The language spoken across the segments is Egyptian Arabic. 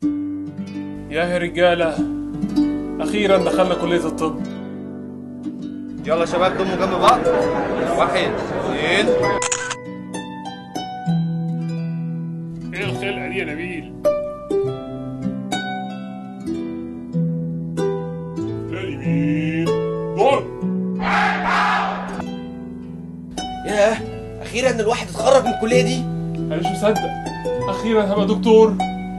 يا رجالة أخيرا دخلنا كلية الطب يلا يا شباب ضموا جنب بعض واحد اثنين إيه الخلقة دي يا نبيل؟ يا نبيل دور ياه اخيرا الواحد اتخرج من الكليه دي أنا مش مصدق أخيرا هبقى دكتور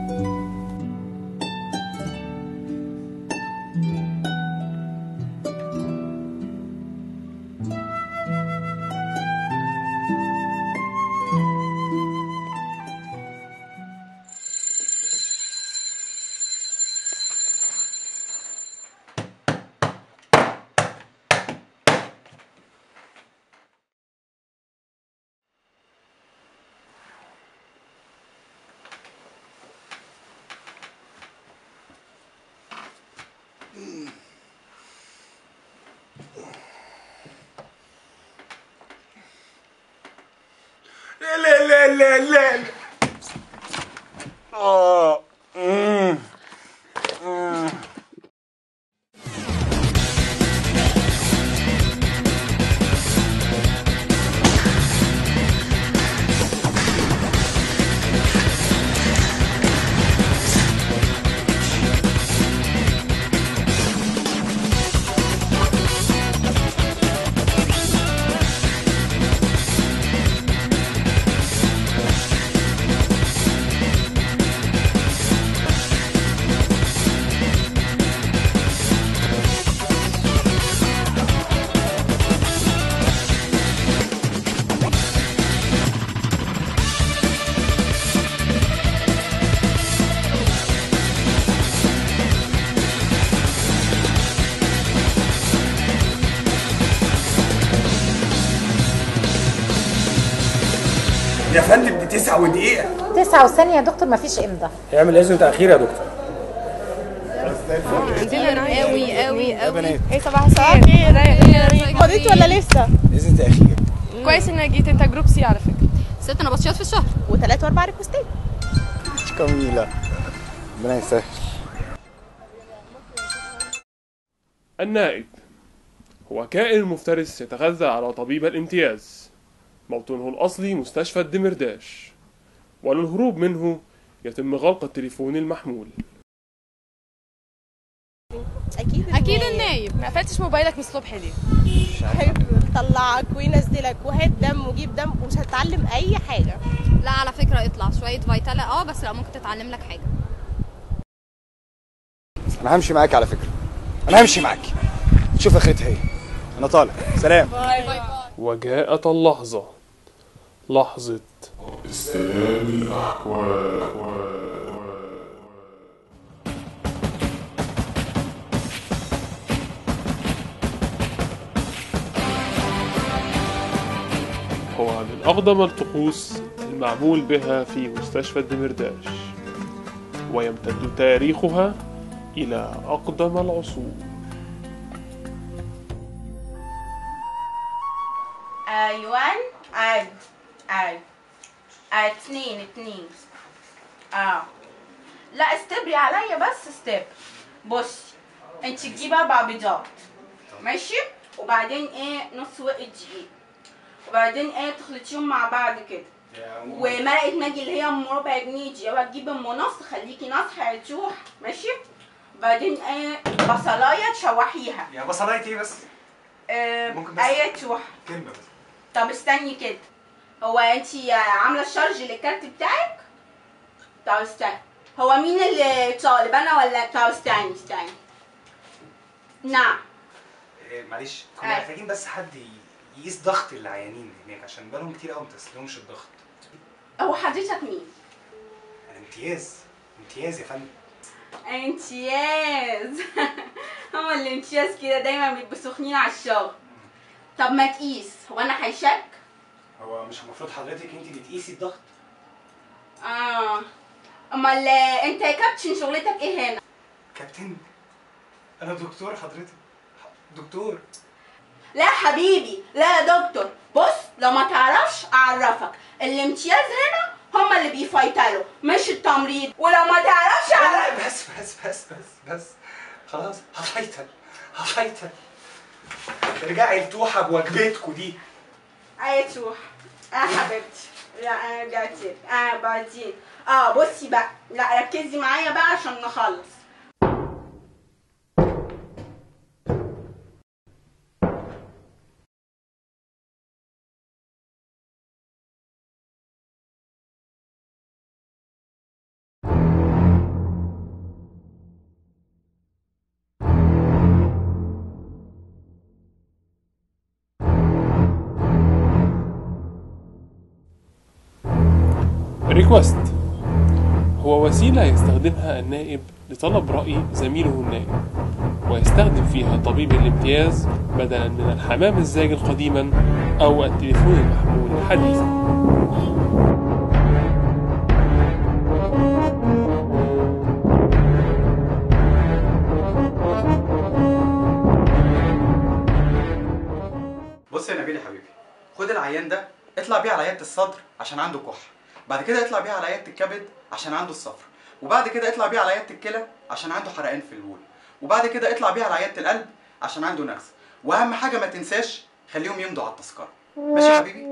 لا لا لا لا لا اه أمم. أمم. يا فندم دي تسعة ودقيقة تسعة وثانية يا دكتور مفيش امضى اعمل اذن تاخير يا دكتور عندنا قوي قوي قوي ايه صباح الخير فضيت ولا لسه اذن تاخير كويس انك جيت انت جروب سي على فكره ست نبطشيات في الشهر وثلاث واربع ريكوستات جميلة ربنا يسهل النائب هو كائن مفترس يتغذى على طبيب الامتياز موطنه الأصلي مستشفى الدمرداش وللهروب منه يتم غلق التليفون المحمول اكيد اكيد النايب ما قفلتش موبايلك من الصبح ليه هيطلعك وينزلك وهات دم وجيب دم ومش هتتعلم اي حاجه لا على فكره اطلع شويه فيتالا اه بس لا ممكن تتعلم لك حاجه انا همشي معاك على فكرة انا همشي معاك شوف اخرتها ايه انا طالع سلام وجاءت اللحظة لحظة هو من أقدم الطقوس المعمول بها في مستشفى الدمرداش ويمتد تاريخها إلى أقدم العصور ايوان اي اي اتنين اتنين اه لا استبري عليا بس استبر بصي انت تجيبي اربع بيضات ماشي وبعدين ايه نص وقت دقيق وبعدين ايه تخلطيهم مع بعض كده ومرقه ماجي اللي هي ام ربع جنيه دي اوعي تجيبي ام نص خليكي نصح هتروح ماشي وبعدين ايه بصلايه تشوحيها يا بصلاية ايه بس آه ممكن بس- ايه تروح كلمة بس طب استني كده هو انت عامله الشارج للكارت بتاعك طب استني هو مين اللي طالب انا ولا طب استني استني نعم إيه، معلش أي. كنا محتاجين بس حد ي- يقيس ضغط العيانين هناك عشان بقالهم كتير قوي ما تسلمش الضغط هو حضرتك مين انا امتياز امتياز يا فندم امتياز هما الامتياز كده دايما بيبقوا سخنين على الشغل طب ما تقيس هو انا هيشك هو مش المفروض حضرتك انت اللي تقيسي الضغط اه امال انت يا كابتن شغلتك ايه هنا كابتن انا دكتور حضرتك دكتور لا حبيبي لا يا دكتور بص لو ما تعرفش اعرفك الامتياز هنا هما اللي بيفيتلوا مش التمريض ولو ما تعرفش على لا بس بس بس بس بس خلاص هفيتل هفيتل ارجعي لتوحة بوجبتكوا دي اي تروح اه حبيبتي لا انا رجعت لك. اه بعدين اه بصي بقى لا ركزي معايا بقى عشان نخلص ريكوست هو وسيلة يستخدمها النائب لطلب رأي زميله النائب ويستخدم فيها طبيب الامتياز بدلا من الحمام الزاجل قديما أو التليفون المحمول حديثا بص يا نبيل يا حبيبي خد العيان ده اطلع بيه على عياده الصدر عشان عنده كحه بعد كده اطلع بيه على عياده الكبد عشان عنده الصفر وبعد كده اطلع بيه على عياده الكلى عشان عنده حرقان في البول وبعد كده اطلع بيه على عياده القلب عشان عنده نغز واهم حاجه ما تنساش خليهم يمضوا على التذكره ماشي يا حبيبي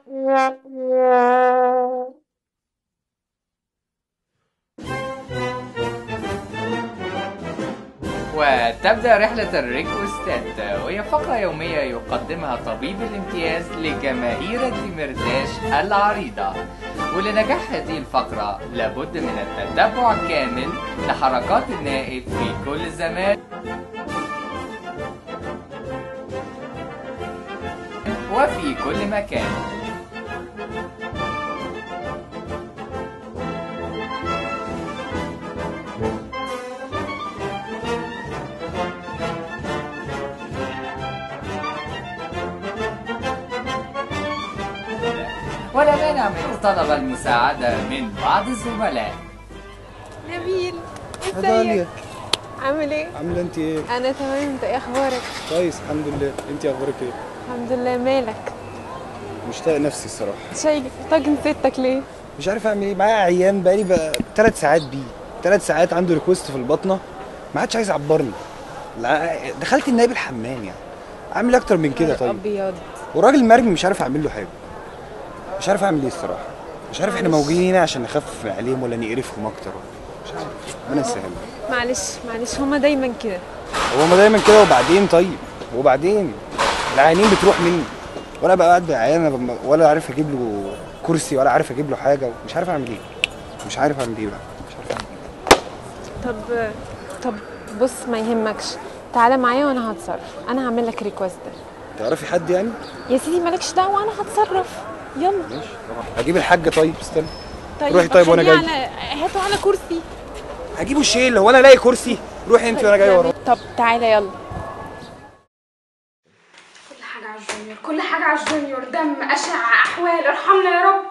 وتبدأ رحلة الريكوستات وهي فقرة يومية يقدمها طبيب الامتياز لجماهير الدمرداش العريضة ولنجاح هذه الفقرة لابد من التتبع الكامل لحركات النائب في كل زمان وفي كل مكان ولا مانع من طلب المساعدة من بعض الزملاء نبيل داليا. ازيك عامل ايه عامله انت ايه انا تمام انت ايه اخبارك كويس الحمد لله انت اخبارك ايه الحمد لله مالك مشتاق نفسي الصراحه شايف طاجن ستك ليه مش عارف اعمل ايه معايا عيان بقالي بقى ثلاث ساعات بيه ثلاث ساعات عنده ريكوست في البطنه ما عادش عايز يعبرني لا دخلت النايب الحمام يعني اعمل اكتر من كده طيب ابيض والراجل مرمي مش عارف اعمل له حاجه مش عارف اعمل ايه الصراحه مش عارف احنا موجودين هنا عشان نخفف عليهم ولا نقرفهم اكتر مش عارف انا يسهل معلش معلش هما دايما كده هو ما دايما كده وبعدين طيب وبعدين العيانين بتروح مني وانا بقى قاعد بعيان أنا بم- ولا عارف اجيب له كرسي ولا عارف اجيب له حاجه مش عارف اعمل ايه مش عارف اعمل ايه بقى مش عارف اعمل ايه طب طب بص ما يهمكش تعالى معايا وانا هتصرف انا هعمل لك ريكوست تعرفي حد يعني يا سيدي مالكش دعوه انا هتصرف يلا ماشي اجيب الحاجه طيب استنى طيب روحي طيب وأنا خليه جاي. على هاته على كرسي هجيبه شيل هو انا الاقي كرسي روحي انت وانا جاي وراه طب تعالى يلا كل حاجة على الجونيور كل حاجة على الجونيور دم أشعة أحوال ارحمنا يا رب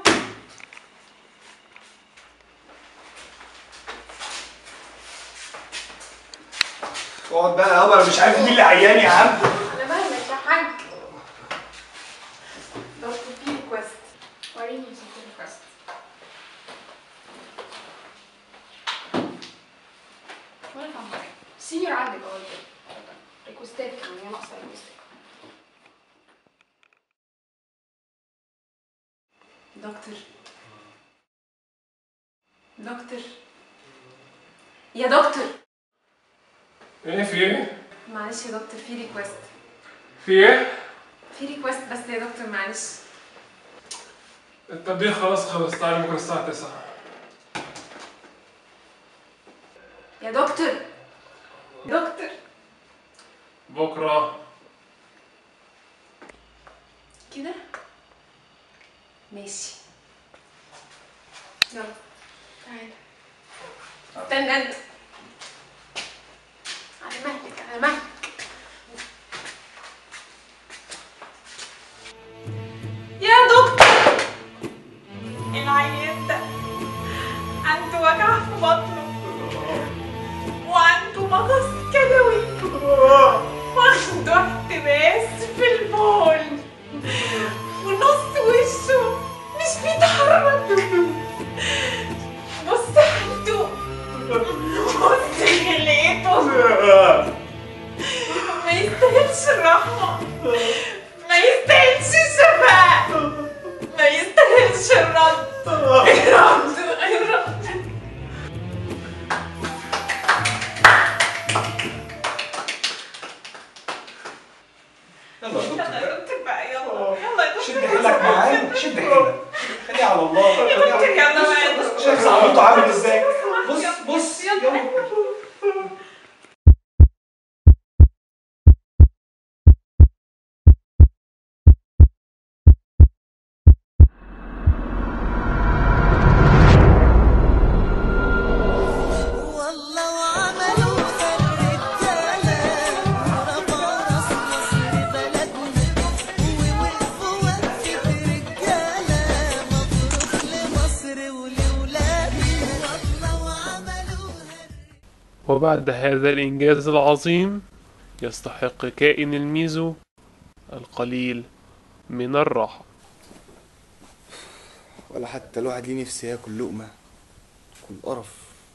اقعد بقى يابا انا مش عارف مين اللي عيان يا عم أنا مالك يا حاج دكتور في ريكوست وريني يا ستي ريكوست ولا فاهمة سينيور عندك اهو ريكوستات كمان هي ناقصة ريكوستات دكتور دكتور يا دكتور ايه في ايه؟ معلش يا دكتور في ريكوست في ايه؟ في ريكوست بس يا دكتور معلش التطبيق خلاص خلص تعالي بكره الساعة 9 يا دكتور دكتور بكرة كده ماشي يلا تعالى استنى انت على مهلك على مهلك يا دكتور العيان ده عنده وجع في بطنه وعنده مغص كلوي وعنده احتباس في البول ونص وشه مش بيتحرك يستاهلش الرحمة ما يستاهلش الشفاء ما يستاهلش الرد الرد الرد يلا يا دكتور يلا يا دكتور بقى يلا يلا يا شد دكتور حيلك معايا شد حيلك خليها على الله يا خليها دكتور على يلا بقى يا دكتور شايف صعوبته عامل ازاي بص بص يلا والله وعملوها الرجالة ورفعوا راس مصر بلدنا ووقفوا وقفة رجالة مبروك لمصر ولولادنا والله وعملوها وبعد هذا الإنجاز العظيم يستحق كائن الميزو القليل من الراحة ولا حتى الواحد ليه نفسه ياكل لقمة كل قرف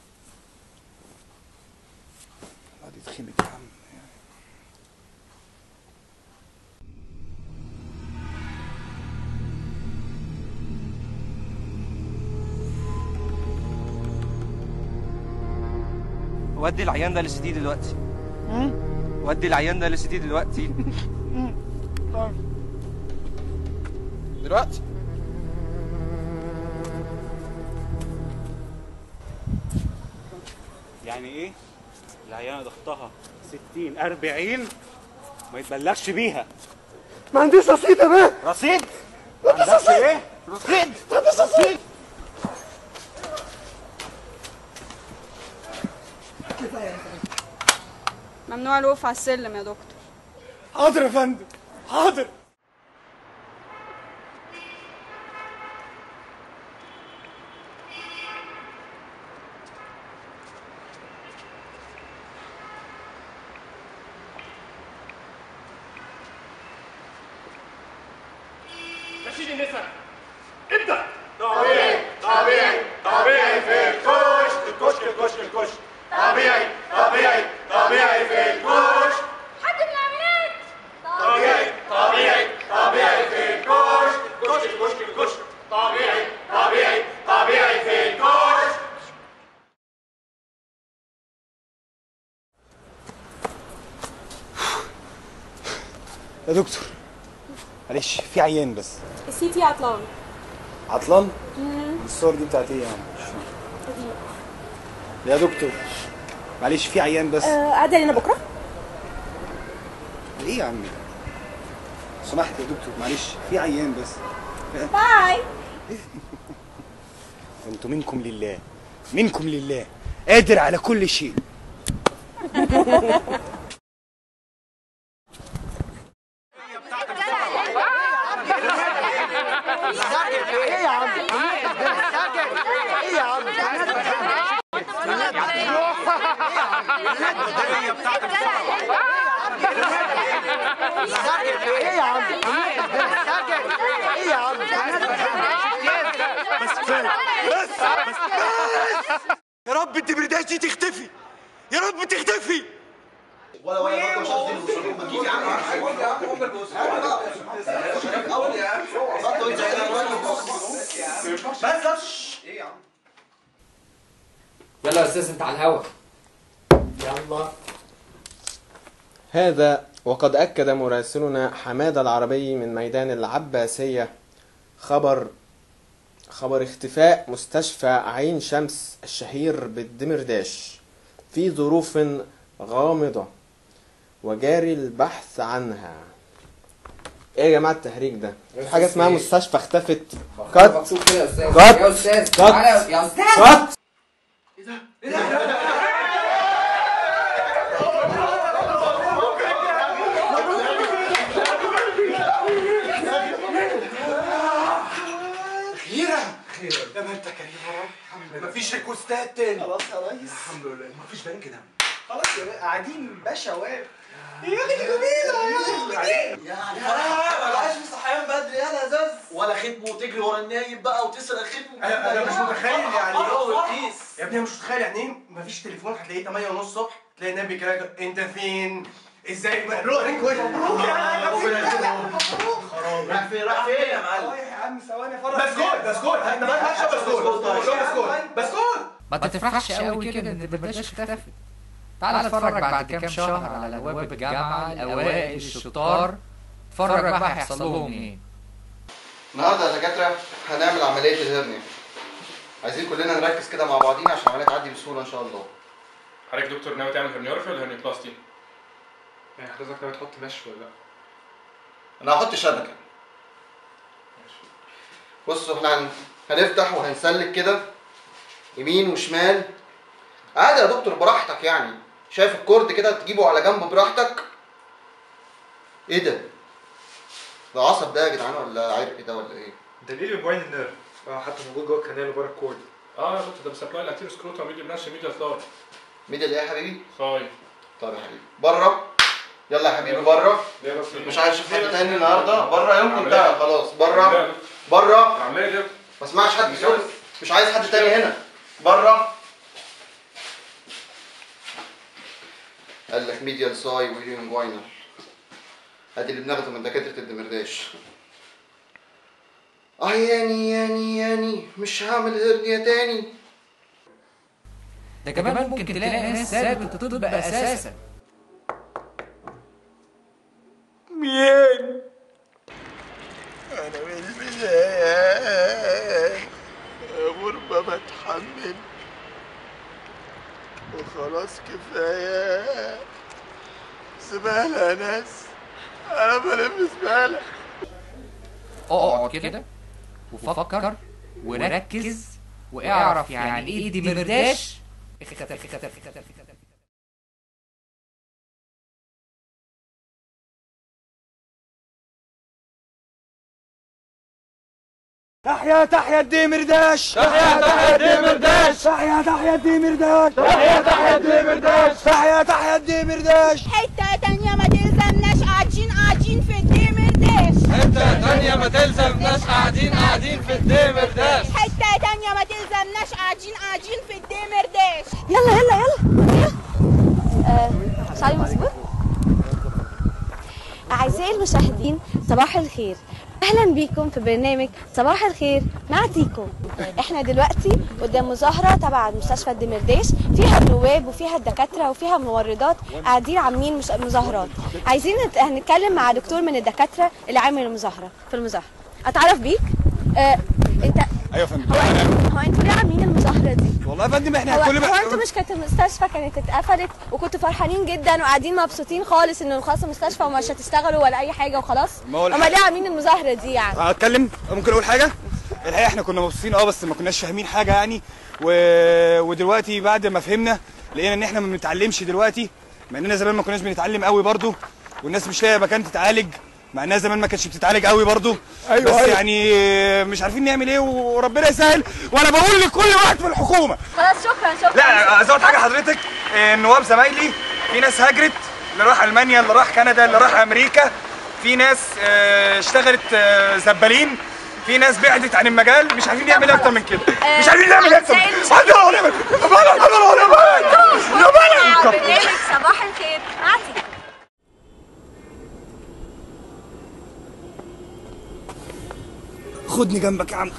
الواحد يتخنق يا عم ودي العيان ده لسي دي دلوقتي ودي العيان ده لسي دي دلوقتي دلوقتي يعني ايه العيانه ضغطها 60 40 ما يتبلغش بيها ما عنديش رصيد يا مان رصيد ما عندكش ايه رصيد ما عنديش رصيد ممنوع الوقوف على السلم يا دكتور حاضر يا فندم حاضر نشيد النساء ابدأ طبيعي طبيعي طبيعي في الكشك الكشك الكشك الكشك طبيعي طبيعي طبيعي في الكشك حد من العمليات طبيعي طبيعي طبيعي في الكشك الكشك الكشك الكشك طبيعي طبيعي طبيعي في الكشك يا دكتور معلش في عيان بس السي تي عطلان عطلان الصور دي بتاعت ايه يا عم مش فاهم. يا دكتور معلش في عيان بس قاعدة علينا بكرة ايه يا عم سمحت يا دكتور معلش في عيان بس باي انتوا منكم لله منكم لله قادر على كل شيء ايه يا عم ايه يا عم ايه يا عم ايه يا عم بس كفايه بس بس بس يا رب الدبرداش دي تختفي يا رب تختفي ولا ولا برضه مش عارفين يوصلوا ما تجيب يا عم يا عم هم الجوز اول يا عم بس بس ايه يا عم يلا يا استاذ انت على الهوا يلا هذا وقد أكد مراسلنا حمادة العربي من ميدان العباسية خبر خبر اختفاء مستشفى عين شمس الشهير بالدمرداش في ظروف غامضة وجاري البحث عنها ايه يا جماعة التهريج ده؟ في حاجة اسمها مستشفى اختفت كات مكتوب كده يا استاذ كات يا استاذ كات تعالى يا استاذ كات اخيرا اخيرا يا ما انت كريم يا رب الحمد لله مفيش ريكوستات تاني خلاص يا ريس الحمد لله مفيش بنك دم خلاص يا باشا قاعدين باشا واقف يا اخي جميله يا اخي يعني ما بقاش في صحيان بدري يا زاز ولا ختم وتجري ورا النايم بقى وتسرق ختم انا انا مش متخيل يعني ايه يا ابني انا مش متخيل يعني ايه مفيش تليفون هتلاقيه 8 ونص الصبح تلاقي النبي كده انت فين ازاي مبروك مبروك يا راح فين راح فين يا معلم يا عم ثواني افرج بسكوت بسكوت انت ما تفهمش بسكوت بسكوت بسكوت ما تفرحش قوي كده ان الدمرداش اختفت تعال اتفرج بعد كام شهر على ابواب الجامعه الاوائل الشطار اتفرج بقى هيحصل لهم ايه النهارده يا دكاتره هنعمل عمليه الهرنيا عايزين كلنا نركز كده مع بعضينا عشان العمليه تعدي بسهوله ان شاء الله حضرتك دكتور ناوي تعمل هرنيورفي ولا هرنيوبلاستي؟ يعني حضرتك ناوي تحط مش ولا لا؟ انا هحط شبكه بصوا احنا هن- هنفتح وهنسلك كده يمين وشمال عادي يا دكتور براحتك يعني شايف الكورد كده تجيبه على جنب براحتك ايه ده ده عصب ده يا جدعان ولا عرق ده ولا ايه ده ليه موين النيرف اه حتى موجود جوه الكنال وبره الكورد اه يا دكتور ده بسبلاي الاتيرو سكروتا ميديا برانش ميديا ثلاي ميديا ايه يا حبيبي ثاي طب يا حبيبي بره يلا يا حبيبي بره مش عايز اشوف حد تاني النهارده بره يومكم انتهى خلاص بره بره عمال ما اسمعش حد يقول مش عايز حد تاني هنا بره قال لك ميديال ساي ويليام جواينر ادي اللي بناخده من دكاتره الدمرداش اه ياني ياني ياني مش هعمل هرنيا تاني ده كمان ممكن تلاقي ناس سابت الطب اساسا مين؟ أنا من البداية غربة بتحمل وخلاص كفاية زبالة يا ناس أنا بلم زبالة اقعد كده وفكر وركز واعرف يعني ايه دي مرداش اختفى اختفى اختفى اختفى تحيا تحيا الدمرداش تحيا تحيا الدمرداش تحيا تحيا الدمرداش تحيا تحيا الدمرداش تحيا تحيا الدمرداش حتة تانية ما تلزمناش قاعدين قاعدين في الدمرداش حتة تانية ما تلزمناش قاعدين قاعدين في الدمرداش حتة تانية ما تلزمناش قاعدين قاعدين في الدمرداش يلا يلا يلا آه، شعري مظبوط أعزائي المشاهدين صباح الخير أهلا بيكم في برنامج صباح الخير مع تيكو احنا دلوقتي قدام مظاهرة تبع مستشفى الدمرداش فيها النواب وفيها الدكاترة وفيها ممرضات قاعدين عاملين مش- مظاهرات عايزين نت- هنتكلم مع دكتور من الدكاترة اللي عامل المظاهرة في المظاهرة أتعرف بيك؟ آه، انت ايوه يا فندم هو انتوا ليه عاملين المظاهرة دي؟ والله يا فندم احنا هو, كل هو انتوا مش كانت المستشفى كانت اتقفلت وكنتوا فرحانين جدا وقاعدين مبسوطين خالص ان خلاص المستشفى ومش هتشتغلوا ولا اي حاجه وخلاص ما هو هما الحق- ليه عاملين المظاهره دي يعني اتكلم ممكن اقول حاجه الحقيقه احنا كنا مبسوطين اه بس ما كناش فاهمين حاجه يعني و... ودلوقتي بعد ما فهمنا لقينا ان احنا ما بنتعلمش دلوقتي مع اننا زمان ما كناش بنتعلم قوي برضو والناس مش لاقيه مكان تتعالج مع انها زمان ما كانتش بتتعالج قوي برضو أيوة، بس أيوة. يعني مش عارفين نعمل ايه وربنا يسهل وانا بقول لكل واحد في الحكومه خلاص شكرا شكرا لا ازود حاجه حضرتك آه، النواب زمايلي في ناس هاجرت اللي راح المانيا اللي راح كندا اللي راح امريكا في ناس آه، اشتغلت آه، زبالين في ناس بعدت عن المجال مش عارفين نعمل اكتر من كده مش عارفين نعمل اكتر أعزائي عندنا ولا نعمل يا بلد يا بلد يا بلد يا بلد برنامج صباح الخير مع تيكو خدني جنبك يا عم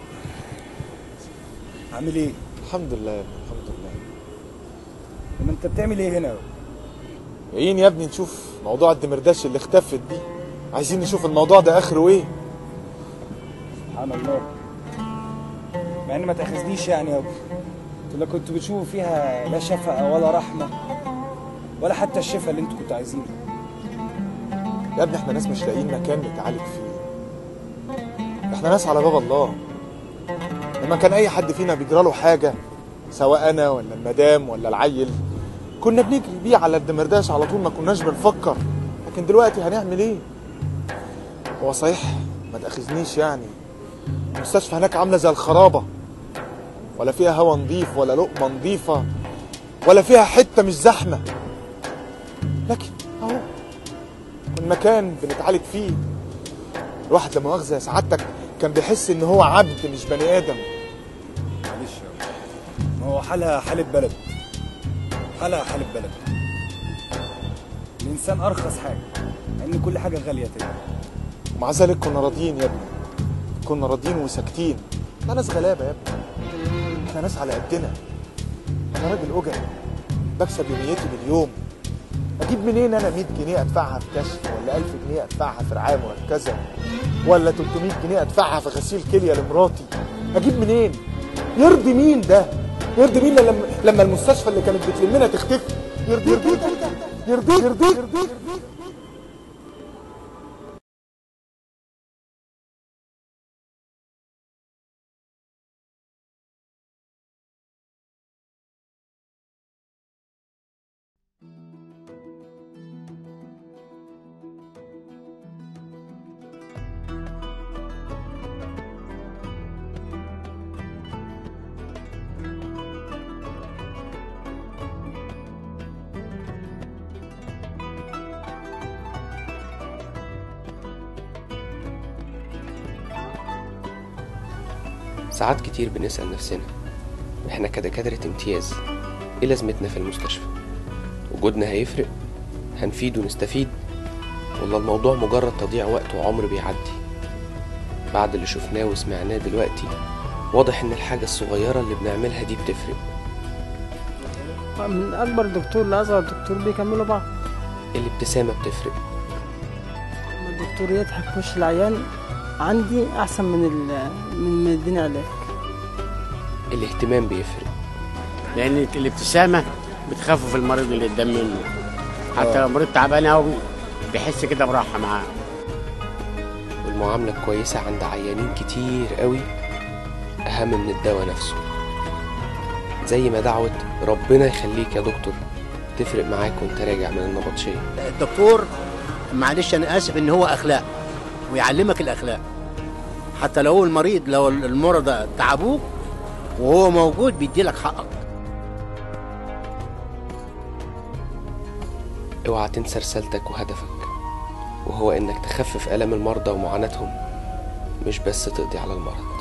عامل ايه الحمد لله الحمد لله ما انت بتعمل ايه هنا جايين يا ابني نشوف موضوع الدمرداش اللي اختفت دي عايزين نشوف الموضوع ده اخره ايه سبحان الله مع ان ما تاخذنيش يعني يابا ولا كنت بتشوفوا فيها لا شفقه ولا رحمه ولا حتى الشفاء اللي انتوا كنتوا عايزينه يا ابني احنا ناس مش لاقيين مكان نتعالج فيه احنا ناس على باب الله لما كان اي حد فينا بيجرى له حاجه سواء انا ولا المدام ولا العيل كنا بنجري بيه على الدمرداش على طول ما كناش بنفكر لكن دلوقتي هنعمل ايه هو صحيح ما تاخذنيش يعني المستشفى هناك عامله زي الخرابه ولا فيها هوا نظيف ولا لقمه نظيفه ولا فيها حته مش زحمه لكن اهو كل مكان بنتعالج فيه الواحد لما مؤاخذة يا سعادتك كان بيحس ان هو عبد مش بني ادم معلش ما هو حالها حالة بلد حالها حالة بلد الانسان ارخص حاجه لان كل حاجه غاليه تاني ومع ذلك كنا راضيين يا ابني كنا راضيين وساكتين احنا ناس غلابه يا ابني احنا ناس على قدنا انا راجل اجري بكسب يوميتي باليوم اجيب منين انا 100 جنيه ادفعها في كشف ولا 1000 جنيه ادفعها في رعايه مركزه ولا 300 جنيه ادفعها في غسيل كليه لمراتي اجيب منين يرضي مين ده يرضي مين لما لما المستشفى اللي كانت بتلمنا تختفي يرضي يرضي يرضي يرضي يرضي ساعات كتير بنسأل نفسنا احنا كدكاترة امتياز ايه لازمتنا في المستشفى وجودنا هيفرق هنفيد ونستفيد ولا الموضوع مجرد تضييع وقت وعمر بيعدي بعد اللي شفناه وسمعناه دلوقتي واضح ان الحاجة الصغيرة اللي بنعملها دي بتفرق من اكبر دكتور لاصغر دكتور بيكملوا بعض الابتسامة بتفرق لما الدكتور يضحك في وش العيان عندي احسن من ال من من الدنيا علاج الاهتمام بيفرق لان الابتسامه بتخفف المريض اللي قدام منه حتى لو المريض تعبان قوي بيحس كده براحه معاه والمعاملة الكويسة عند عيانين كتير قوي أهم من الدواء نفسه زي ما دعوة ربنا يخليك يا دكتور تفرق معاك وانت راجع من النبطشية الدكتور معلش انا اسف ان هو اخلاق ويعلمك الاخلاق حتى لو المريض لو المرضى تعبوك وهو موجود بيدي لك حقك اوعى تنسى رسالتك وهدفك وهو انك تخفف ألم المرضى ومعاناتهم مش بس تقضي على المرض